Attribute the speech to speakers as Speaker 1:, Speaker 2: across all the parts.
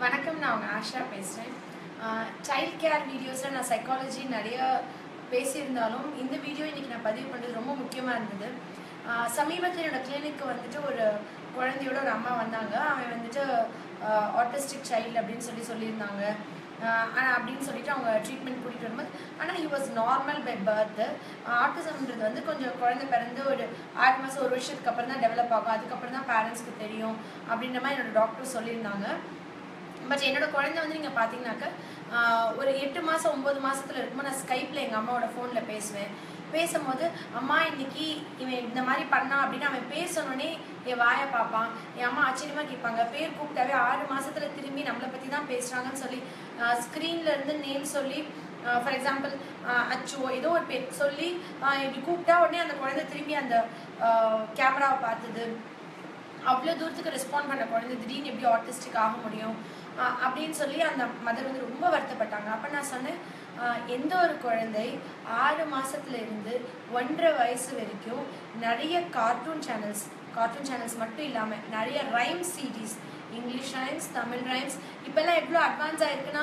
Speaker 1: வணக்கம் நான் அவங்க ஆஷா பேசுகிறேன் சைல்ட் கேர் வீடியோஸில் நான் சைக்காலஜி நிறைய பேசியிருந்தாலும் இந்த வீடியோ இன்னைக்கு நான் பதிவு பண்ணுறது ரொம்ப முக்கியமாக இருந்தது ஆஹ் சமீபத்தில் என்னோட கிளினிக்கு வந்துட்டு ஒரு குழந்தையோட ஒரு அம்மா வந்தாங்க அவன் வந்துட்டு ஆட்டிஸ்டிக் சைல்டு அப்படின்னு சொல்லி சொல்லியிருந்தாங்க ஆஹ் ஆனா அப்படின்னு சொல்லிட்டு அவங்க ட்ரீட்மெண்ட் கூட்டிகிட்டு வரும்போது ஆனால் he was normal by birth ஆட்டிசம்ன்றது வந்து கொஞ்சம் குழந்தை பிறந்து ஒரு ஆறு மாதம் ஒரு வருஷத்துக்கு அப்புறம் தான் டெவலப் ஆகும் அதுக்கப்புறம் தான் பேரண்ட்ஸ்க்கு தெரியும் அப்படின்ற மாதிரி என்னோட டாக்டர் சொல்லியிருந்தாங்க பட் என்னோட குழந்தை வந்து நீங்கள் பார்த்தீங்கன்னாக்க ஆஹ் ஒரு எட்டு மாதம் ஒம்பது மாசத்துல இருக்கும்போது நான் ஸ்கைப்பில் எங்கள் அம்மாவோட ஃபோனில் பேசுவேன் பேசும்போது அம்மா இன்னைக்கு இவன் இந்த மாதிரி பண்ணான் அப்படின்னு அவன் பேசணுன்னே என் வாயை பார்ப்பான் என் அம்மா ஆச்சரியமா கேட்பாங்க பேர் கூப்பிட்டாவே ஆறு மாசத்துல திரும்பி நம்மளை பற்றி தான் பேசுகிறாங்கன்னு சொல்லி ஸ்க்ரீன்ல இருந்து நேம் சொல்லி ஃபார் எக்ஸாம்பிள் அச்சுவோ ஏதோ ஒரு பேர் சொல்லி ஆஹ் இப்படி கூப்பிட்டா உடனே அந்த குழந்தை திரும்பி அந்த கேமராவை பார்த்தது அவ்வளோ தூரத்துக்கு ரெஸ்பாண்ட் பண்ண குழந்தை திடீர்னு எப்படி ஆட்டிஸ்டிக் ஆக முடியும் ஆஹ் அப்படின்னு சொல்லி அந்த மதர் வந்து ரொம்ப வருத்தப்பட்டாங்க அப்போ நான் சொன்னேன் ஆஹ் எந்த ஒரு குழந்தை ஆறு மாசத்துல இருந்து ஒன்றரை வயசு வரைக்கும் நிறைய கார்ட்டூன் சேனல்ஸ் கார்ட்டூன் சேனல்ஸ் மட்டும் இல்லாமல் நிறைய rhyme series English rhymes Tamil rhymes இப்போல்லாம் எவ்வளோ அட்வான்ஸ் ஆயிருக்குன்னா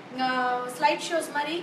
Speaker 1: ஸ்லைட் ஷோஸ் மாதிரி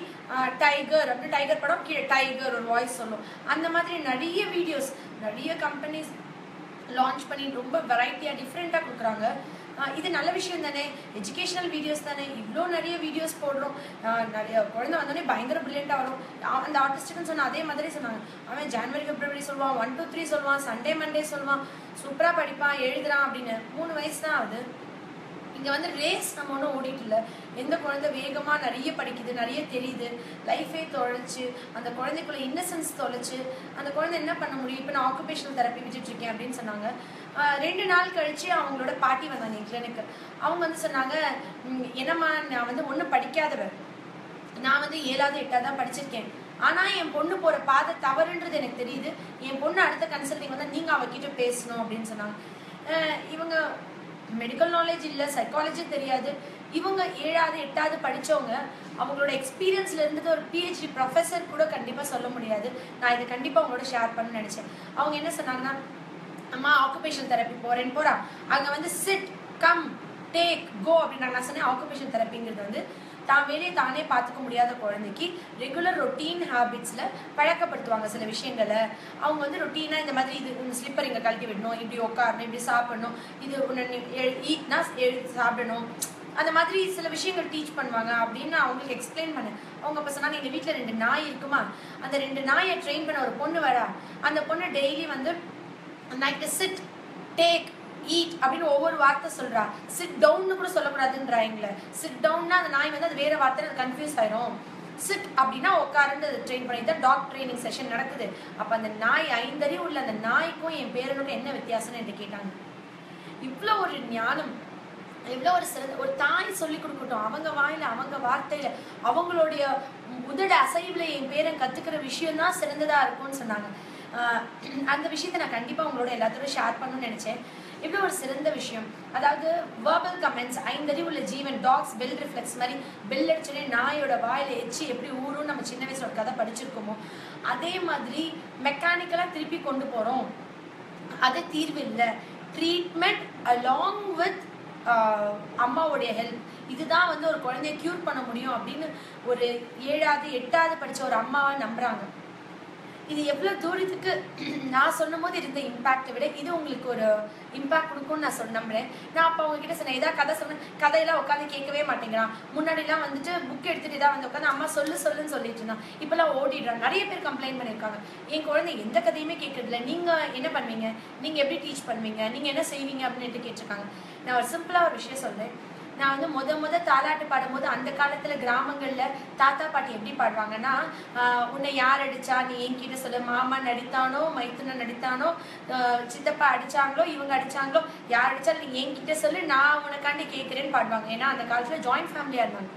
Speaker 1: டைகர் அப்படின்னு டைகர் படம் கீழே டைகர் ஒரு வாய்ஸ் சொல்லும் அந்த மாதிரி நிறைய வீடியோஸ் நிறைய கம்பெனிஸ் லான்ச் பண்ணி ரொம்ப வெரைட்டியாக டிஃப்ரெண்ட்டாக கொடுக்குறாங்க ஆஹ் இது நல்ல விஷயம் தானே எஜுகேஷனல் வீடியோஸ் தானே இவ்வளோ நிறைய வீடியோஸ் போடுறோம் ஆஹ் நிறைய குழந்தை வந்தோடனே பயங்கர பிரில்லியண்ட்டாக வரும் ஆ- அந்த ஆர்டிஸ்ட்டுன்னு சொன்ன அதே மாதிரி சொன்னாங்க அவன் ஜான்வரி பிப்ரவரி சொல்லுவான் ஒன் டூ த்ரீ சொல்லுவான் சண்டே மண்டே சொல்லுவான் சூப்பராக படிப்பான் எழுதுறான் அப்படின்னு மூணு வயசு தான் ஆகுது இங்கே வந்து ரேஸ் நம்ம ஒன்றும் ஓடிட்டு இல்லை எந்த குழந்தை வேகமாக நிறைய படிக்குது நிறைய தெரியுது லைஃபே தொலைச்சு அந்த குழந்தைக்குள்ள இன்னசென்ஸ் தொலைச்சு அந்த குழந்தை என்ன பண்ண முடியும் இப்போ நான் ஆக்குபேஷனல் தெரப்பி விட்டுட்டு இருக்கேன் அப்படின்னு சொன்னாங்க ஆஹ் ரெண்டு நாள் கழிச்சு அவங்களோட பாட்டி வந்தாங்க என் கிளினிக்கு அவங்க வந்து சொன்னாங்க "ம், என்னம்மா நான் வந்து ஒன்றும் படிக்காதவன் நான் வந்து ஏழாவது எட்டாவது தான் படிச்சிருக்கேன் ஆனா என் பொண்ணு போற பாதை தவறுன்றது எனக்கு தெரியுது என் பொண்ணு அடுத்த கன்சல்டிங் வந்தா நீங்க அவகிட்ட பேசணும் அப்படின்னு சொன்னாங்க அஹ் இவங்க மெடிக்கல் நாலேஜ் இல்ல சைக்காலஜி தெரியாது இவங்க ஏழாவது எட்டாவது படிச்சவங்க அவங்களோட எக்ஸ்பீரியன்ஸ்ல இருந்தது ஒரு பிஹெச்டி ப்ரொஃபஸர் கூட கண்டிப்பா சொல்ல முடியாது நான் இதை கண்டிப்பா உங்களோட ஷேர் பண்ண நினைச்சேன் அவங்க என்ன சொன்னாங்கன்னா அம்மா ஆக்குபேஷன் தெரப்பி போறேன்னு போறா அங்க வந்து சிட் கம் டேக் கோ அப்படின்னு நான் சொன்னேன் ஆக்குபேஷன் தெரப்பிங்கிறது வந்து தான் வேலையை தானே பார்த்துக்க முடியாத குழந்தைக்கு ரெகுலர் ரொட்டீன் ஹேபிட்ஸில் பழக்கப்படுத்துவாங்க சில விஷயங்களை அவங்க வந்து ரொட்டீனாக இந்த மாதிரி இது உங்கள் ஸ்லிப்பர் இங்கே கழட்டி விடணும் இப்படி உட்காரணும் இப்படி சாப்பிடணும் இது உன்னை ஈட்னா சாப்பிடணும் அந்த மாதிரி சில விஷயங்கள் டீச் பண்ணுவாங்க அப்படின்னு நான் அவங்களுக்கு எக்ஸ்பிளைன் பண்ணேன் அவங்க அப்போ சொன்னாங்க எங்கள் வீட்டில் ரெண்டு நாய் இருக்குமா அந்த ரெண்டு நாயை ட்ரெயின் பண்ண ஒரு பொண்ணு வரா அந்த பொண்ணு டெய்லி வந்து நைட்டு சிட் டேக் ஈட் அப்படின்னு ஒவ்வொரு வார்த்தை சொல்றா சிட் டவுன்னு கூட சொல்லக்கூடாதுன்றாங்களே சிட் டவுன்னா அந்த நாய் வந்து அது வேற வார்த்தை அது கன்ஃபியூஸ் ஆயிரும் சிட் அப்படின்னா உட்காருன்னு ட்ரெயின் பண்ணி தான் டாக் ட்ரைனிங் செஷன் நடக்குது அப்போ அந்த நாய் ஐந்தறிவு உள்ள அந்த நாய்க்கும் என் பேரனுக்கும் என்ன வித்தியாசம்னு என்கிட்ட கேட்டாங்க இவ்வளோ ஒரு ஞானம் எவ்வளோ ஒரு சிறந்த ஒரு தாய் சொல்லி கொடுக்கட்டும் அவங்க வாயில அவங்க வார்த்தையில அவங்களுடைய உதட அசைவுல என் பேரன் கத்துக்கிற விஷயம் தான் சிறந்ததா இருக்கும்னு சொன்னாங்க ஆஹ் அந்த விஷயத்தை நான் கண்டிப்பா உங்களோட எல்லாத்தோட ஷேர் பண்ணணும்னு நினைச்சேன் இவ்வளோ ஒரு சிறந்த விஷயம் அதாவது வேர்பல் கமெண்ட்ஸ் ஐந்தறிவு உள்ள ஜீவன் டாக்ஸ் பெல் ரிஃப்ளெக்ஸ் மாதிரி பெல் அடிச்சோடனே நாயோட வாயில எச்சி எப்படி ஊறும் நம்ம சின்ன வயசுல ஒரு கதை படிச்சிருக்கோமோ அதே மாதிரி மெக்கானிக்கலாக திருப்பி கொண்டு போறோம் அது தீர்வு இல்லை ட்ரீட்மெண்ட் அலாங் வித் அம்மாவுடைய ஹெல்ப் இதுதான் வந்து ஒரு குழந்தைய க்யூர் பண்ண முடியும் அப்படின்னு ஒரு ஏழாவது எட்டாவது படிச்ச ஒரு அம்மாவை நம்புறாங்க இது எவ்வளவு தூரத்துக்கு நான் சொன்னும் போது இருந்த இம்பாக்டை விட இது உங்களுக்கு ஒரு இம்பாக்ட் கொடுக்கும்னு நான் சொன்ன நம்புறேன் நான் அப்போ அவங்க கிட்ட சொன்னேன் ஏதாவது கதை சொன்னேன் கதையெல்லாம் உட்காந்து கேட்கவே மாட்டேங்கிறான் முன்னாடிலாம் வந்துட்டு புக் எடுத்துட்டு தான் வந்து உட்காந்து அம்மா சொல்லு சொல்லுன்னு சொல்லிட்டு இருந்தான் இப்பெல்லாம் ஓடிடுறான் நிறைய பேர் கம்ப்ளைண்ட் பண்ணியிருக்காங்க என் குழந்தை எந்த கதையுமே கேட்கறதில்ல நீங்க என்ன பண்ணுவீங்க நீங்க எப்படி டீச் பண்ணுவீங்க நீங்க என்ன செய்வீங்க அப்படின்ட்டு கேட்டிருக்காங்க நான் ஒரு சிம்பிளா ஒரு விஷயம் சொல்றேன் நான் வந்து முத முத தாலாட்டு பாடும்போது அந்த காலத்துல கிராமங்கள்ல தாத்தா பாட்டி எப்படி பாடுவாங்கன்னா ஆஹ் உன்னை யார் அடிச்சா நீ என்கிட்ட சொல்லு மாமா நடித்தானோ மைத்துனன் நடித்தானோ ஆஹ் சித்தப்பா அடிச்சாங்களோ இவங்க அடிச்சாங்களோ யார் அடிச்சாலும் நீ என்கிட்ட சொல்லு நான் உனக்காண்டி கேட்கிறேன்னு பாடுவாங்க ஏன்னா அந்த காலத்துல ஜாயிண்ட் ஃபேமிலியா இருந்தாங்க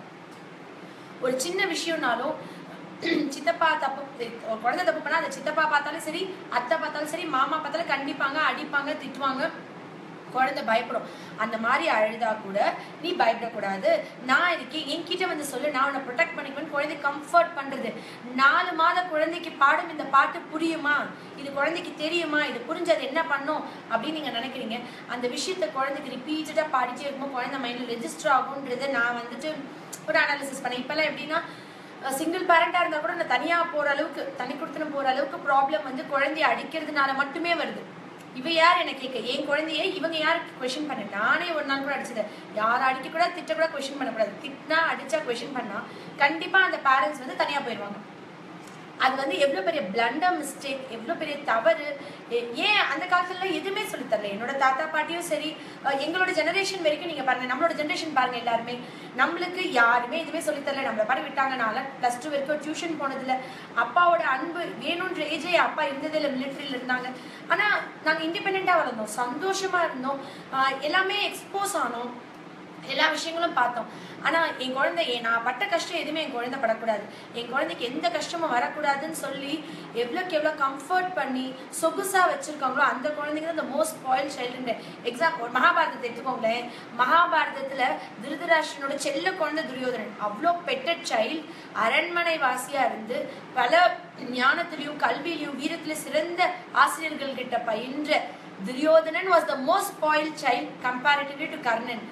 Speaker 1: ஒரு சின்ன விஷயம்னாலும் சித்தப்பா தப்பு ஒரு குழந்தை தப்பு பண்ணா அந்த சித்தப்பா பார்த்தாலும் சரி அத்தை பார்த்தாலும் சரி மாமா பார்த்தாலும் கண்டிப்பாங்க அடிப்பாங்க திட்டுவாங்க குழந்தை பயப்படும் அந்த மாதிரி அழுதா கூட நீ பயப்படக்கூடாது நான் இருக்கேன் என்கிட்ட வந்து சொல்லு நான் உன்னை ப்ரொடெக்ட் பண்ணிக்குவேன் குழந்தை கம்ஃபர்ட் பண்றது நாலு மாத குழந்தைக்கு பாடும் இந்த பாட்டு புரியுமா இது குழந்தைக்கு தெரியுமா இது புரிஞ்சது என்ன பண்ணும் அப்படின்னு நீங்க நினைக்கிறீங்க அந்த விஷயத்த குழந்தைக்கு ரிப்பீட்டடா பாடிட்டே இருக்கும்போது குழந்தை மைண்ட்ல ரெஜிஸ்டர் ஆகுன்றதை நான் வந்துட்டு ஒரு அனாலிசிஸ் பண்ணேன் இப்பெல்லாம் எப்படின்னா சிங்கிள் பேரண்டா இருந்தா கூட நான் தனியா போற அளவுக்கு தனி கொடுத்துன்னு போற அளவுக்கு ப்ராப்ளம் வந்து குழந்தைய அடிக்கிறதுனால மட்டுமே வருது இவ யார் என்ன கேட்க என் குழந்தைய இவங்க யார் கொஷின் பண்ண நானே ஒரு நாள் கூட அடிச்சது யார் அடிக்க கூட திட்ட கூட கொஷின் பண்ணக்கூடாது திட்டினா அடிச்சா கொஷின் பண்ணா கண்டிப்பா அந்த பேரண்ட்ஸ் வந்து தனியா போயிடுவாங்க அது வந்து எவ்வளோ பெரிய பிளண்டர் மிஸ்டேக் எவ்வளோ பெரிய தவறு ஏ- ஏன் அந்த காலத்துல எதுவுமே சொல்லித் தரல என்னோட தாத்தா பாட்டியும் சரி அஹ் எங்களோட ஜெனரேஷன் வரைக்கும் நீங்க பாருங்க நம்மளோட ஜெனரேஷன் பாருங்க எல்லாருமே நம்மளுக்கு யாருமே எதுவுமே சொல்லித் தரல நம்மள பாட்டு விட்டாங்கனால ப்ளஸ் டூ வரைக்கும் டியூஷன் போனதில்ல அப்பாவோட அன்பு வேணுன்ற ஏஜே அப்பா இருந்ததே இல்லை மிலிட்ரியில் இருந்தாங்க ஆனா நாங்க இண்டிபெண்டா வளர்ந்தோம் சந்தோஷமா இருந்தோம் ஆஹ் எல்லாமே எக்ஸ்போஸ் ஆனோம் எல்லா விஷயங்களும் பார்த்தோம் ஆனா என் குழந்தை என் நான் பட்ட கஷ்டம் எதுவுமே என் குழந்தை படக்கூடாது என் குழந்தைக்கு எந்த கஷ்டமும் வரக்கூடாதுன்னு சொல்லி எவ்வளோக்கு எவ்வளோ கம்ஃபர்ட் பண்ணி சொகுசா வச்சிருக்காங்களோ அந்த குழந்தைங்க தான் இந்த மோஸ்ட் ஸ்பாயில் சைல்டுன்ற எக்ஸாம்பிள் மகாபாரதத்தை எடுத்துக்கோங்களேன் மகாபாரதத்துல திருதராஷ்டிரனோட செல்ல குழந்தை துரியோதனன் அவ்வளோ பெட்டட் சைல்டு அரண்மனை வாசியா இருந்து பல ஞானத்திலையும் கல்வியிலையும் வீரத்திலும் சிறந்த ஆசிரியர்கள் கிட்ட பயின்ற Duryodhanan was the most spoil child comparatively to Karnan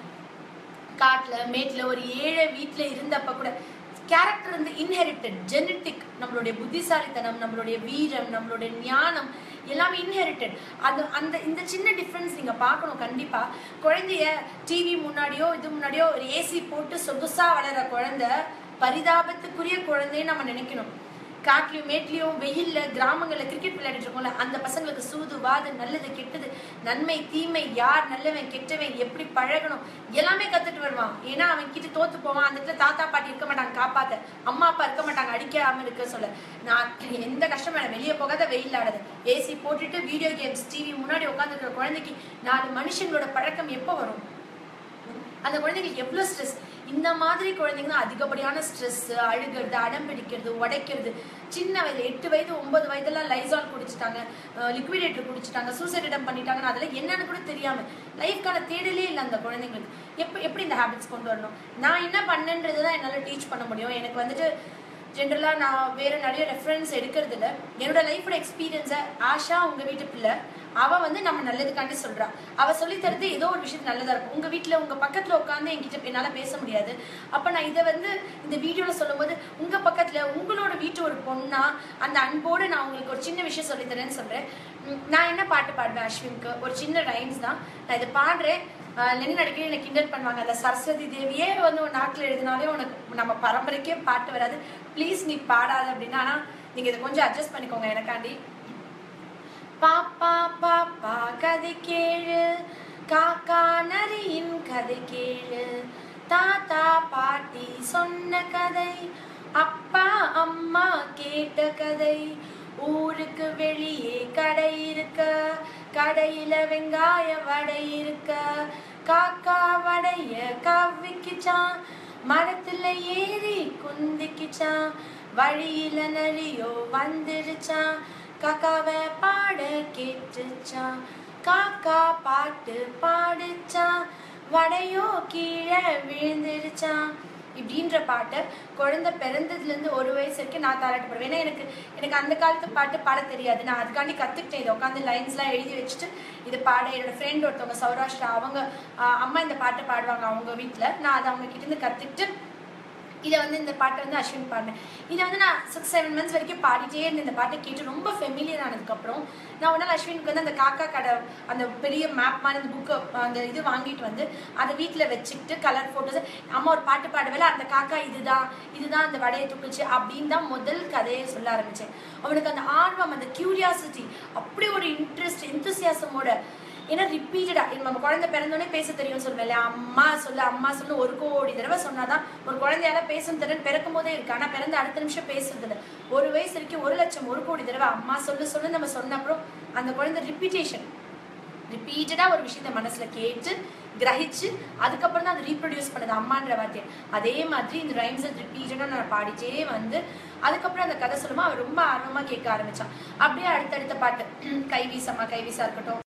Speaker 1: காட்டுல மேட்ல ஒரு ஏழை வீட்ல இருந்தப்ப கூட கேரக்டர் வந்து இன்ஹெரிட்டட் ஜெனட்டிக் நம்மளுடைய புத்திசாலித்தனம் நம்மளுடைய வீரம் நம்மளுடைய ஞானம் எல்லாமே இன்ஹெரிட்டட் அது அந்த இந்த சின்ன டிஃப்ரென்ஸ் நீங்க பார்க்கணும் கண்டிப்பா குழந்தைய டிவி முன்னாடியோ இது முன்னாடியோ ஒரு ஏசி போட்டு சொகுசா வளர குழந்தை பரிதாபத்துக்குரிய குழந்தைன்னு நம்ம நினைக்கணும் காட்டுலயும் மேட்லயும் வெயில்ல கிராமங்கள்ல கிரிக்கெட் விளையாடிட்டு இருக்கோம்ல அந்த பசங்களுக்கு சூது வாது நல்லது கெட்டது நன்மை தீமை யார் நல்லவன் கெட்டவன் எப்படி பழகணும் எல்லாமே கத்துட்டு வருவான் ஏன்னா அவன் கிட்ட தோத்து போவான் அந்த இடத்துல தாத்தா பாட்டி இருக்க மாட்டாங்க காப்பாத்த அம்மா அப்பா இருக்க மாட்டாங்க அடிக்காம இருக்க சொல்ல நான் எந்த கஷ்டம் வேணாம் வெளியே போகாத வெயில் ஆடாது ஏசி போட்டுட்டு வீடியோ கேம்ஸ் டிவி முன்னாடி உட்காந்துருக்கிற குழந்தைக்கு நாலு மனுஷங்களோட பழக்கம் எப்போ வரும் அந்த குழந்தைங்களுக்கு எவ்வளோ ஸ்ட்ரெஸ் இந்த மாதிரி குழந்தைங்க தான் அதிகப்படியான ஸ்ட்ரெஸ் அழுகிறது அடம் பிடிக்கிறது உடைக்கிறது சின்ன வயது எட்டு வயது ஒன்பது வயதெல்லாம் லைசால் குடிச்சிட்டாங்க லிக்விடேட்டர் குடிச்சிட்டாங்க சூசைட் அடம் பண்ணிட்டாங்கன்னு அதெல்லாம் என்னன்னு கூட தெரியாம லைஃப்க்கான தேடலே இல்லை அந்த குழந்தைங்களுக்கு எப்போ எப்படி இந்த ஹேபிட்ஸ் கொண்டு வரணும் நான் என்ன பண்ணேன்றது தான் என்னால் டீச் பண்ண முடியும் எனக்கு வந்துட்டு ஜென்ரலாக நான் வேற நிறைய ரெஃபரன்ஸ் எடுக்கிறது இல்ல என்னோட லைஃபோட எக்ஸ்பீரியன்ஸை ஆஷா உங்க வீட்டு பிள்ளை அவ வந்து நம்ம நல்லதுக்காண்டி சொல்றா அவ சொல்லி தருது ஏதோ ஒரு விஷயத்து நல்லதா இருக்கும் உங்க வீட்ல உங்க பக்கத்துல உட்காந்து என்கிட்ட என்னால பேச முடியாது அப்ப நான் இதை வந்து இந்த வீடியோல சொல்லும்போது உங்க பக்கத்துல உங்களோட வீட்டு ஒரு பொண்ணா அந்த அன்போடு நான் உங்களுக்கு ஒரு சின்ன விஷயம் சொல்லி தரேன்னு சொல்றேன் உம், நான் என்ன பாட்டு பாடுவேன் அஸ்வின்க்கு ஒரு சின்ன ரைம்ஸ் தான் நான் இதை பாடுறேன் ஆஹ் லெனின் அடிக்கடி என்னை கிண்டல் பண்ணுவாங்க அந்த சரஸ்வதி தேவியே வந்து ஒரு நாட்டில் எழுதினாலே உனக்கு நம்ம பரம்பரைக்கே பாட்டு வராது ப்ளீஸ் நீ பாடாத அப்படின்னா ஆனா நீங்க இதை கொஞ்சம் அட்ஜஸ்ட் பண்ணிக்கோங்க எனக்காண்டி பாப்பா பாப்பா கதை கேளு காக்கா நரியின் கதை கேளு தாத்தா பாட்டி சொன்ன கதை அப்பா அம்மா கேட்ட கதை ஊருக்கு வெளியே கடை இருக்க கடையில வெங்காய வடை இருக்க காக்கா வடைய கவ்விக்குச்சான் மரத்துல ஏறி குந்திக்குச்சான் வழியில நரியோ வந்துடுச்சான் காக்காவை பாட கேட்டுச்சான் காக்கா பாட்டு பாடுச்சான் வடையோ கீழே விழுந்துருச்சான் இப்படின்ற பாட்டை குழந்தை பிறந்ததுலேருந்து ஒரு வயசு வரைக்கும் நான் தாராட்டு பாடுவேன் ஏன்னா எனக்கு எனக்கு அந்த காலத்து பாட்டு பாட தெரியாது நான் அதுக்காண்டி கற்றுக்கிட்டேன் இதை உட்காந்து லைன்ஸ்லாம் எழுதி வச்சுட்டு இது பாட என்னோட ஃப்ரெண்ட் ஒருத்தவங்க சௌராஷ்டிரா அவங்க ஆஹ், அம்மா இந்த பாட்டை பாடுவாங்க அவங்க வீட்டில் நான் அதை அவங்க கிட்ட இருந்து கற்றுக்கிட்டு இதை வந்து இந்த பாட்டை வந்து அஸ்வின் பாடினேன் இதை வந்து நான் சிக்ஸ் செவன் மந்த்ஸ் வரைக்கும் பாடிட்டே இருந்தேன் இந்த பாட்டை கேட்டு ரொம்ப ஃபெமிலியர் ஆனதுக்கப்புறம் நான் ஒரு நாள் அஸ்வினுக்கு வந்து அந்த காக்கா கடை அந்த பெரிய மேப் மாதிரி அந்த புக்கு அந்த இது வாங்கிட்டு வந்து அதை வீட்டில் வச்சுக்கிட்டு கலர் ஃபோட்டோஸ் அம்மா ஒரு பாட்டு பாடுவேல அந்த காக்கா இதுதான் இதுதான் அந்த வடையை தூக்குச்சு அப்படின்னு தான் முதல் கதையை சொல்ல ஆரம்பித்தேன் அவனுக்கு அந்த ஆர்வம் அந்த கியூரியாசிட்டி அப்படி ஒரு இன்ட்ரெஸ்ட் எந்தூசியாசமோட ஏன்னா ரிப்பீட்டடா நம்ம குழந்தை பிறந்தோடனே பேச தெரியும் சொல்லுவேன் அம்மா சொல்லு அம்மா சொல்லு ஒரு கோடி தடவை சொன்னாதான் ஒரு குழந்தையால பேசும் திறன் பிறக்கும் போதே இருக்கு ஆனா பிறந்த அடுத்த நிமிஷம் பேசுறது இல்ல ஒரு வயசு வரைக்கும் ஒரு லட்சம் ஒரு கோடி தடவை அம்மா சொல்லு சொல்லு நம்ம சொன்ன அப்புறம் அந்த குழந்தை ரிப்பீட்டேஷன் ரிப்பீட்டடா ஒரு விஷயத்த மனசுல கேட்டு கிரகிச்சு அதுக்கப்புறம் தான் அதை ரீப்ரொடியூஸ் பண்ணுது அம்மான்ற வார்த்தையை அதே மாதிரி இந்த ரைம்ஸ் ரிப்பீட்டடா நான் பாடிட்டே வந்து அதுக்கப்புறம் அந்த கதை சொல்லுமா அவன் ரொம்ப ஆர்வமா கேட்க ஆரம்பிச்சான் அப்படியே அடுத்தடுத்த பாட்டு கைவீசம்மா கைவீசா இருக்கட்டும்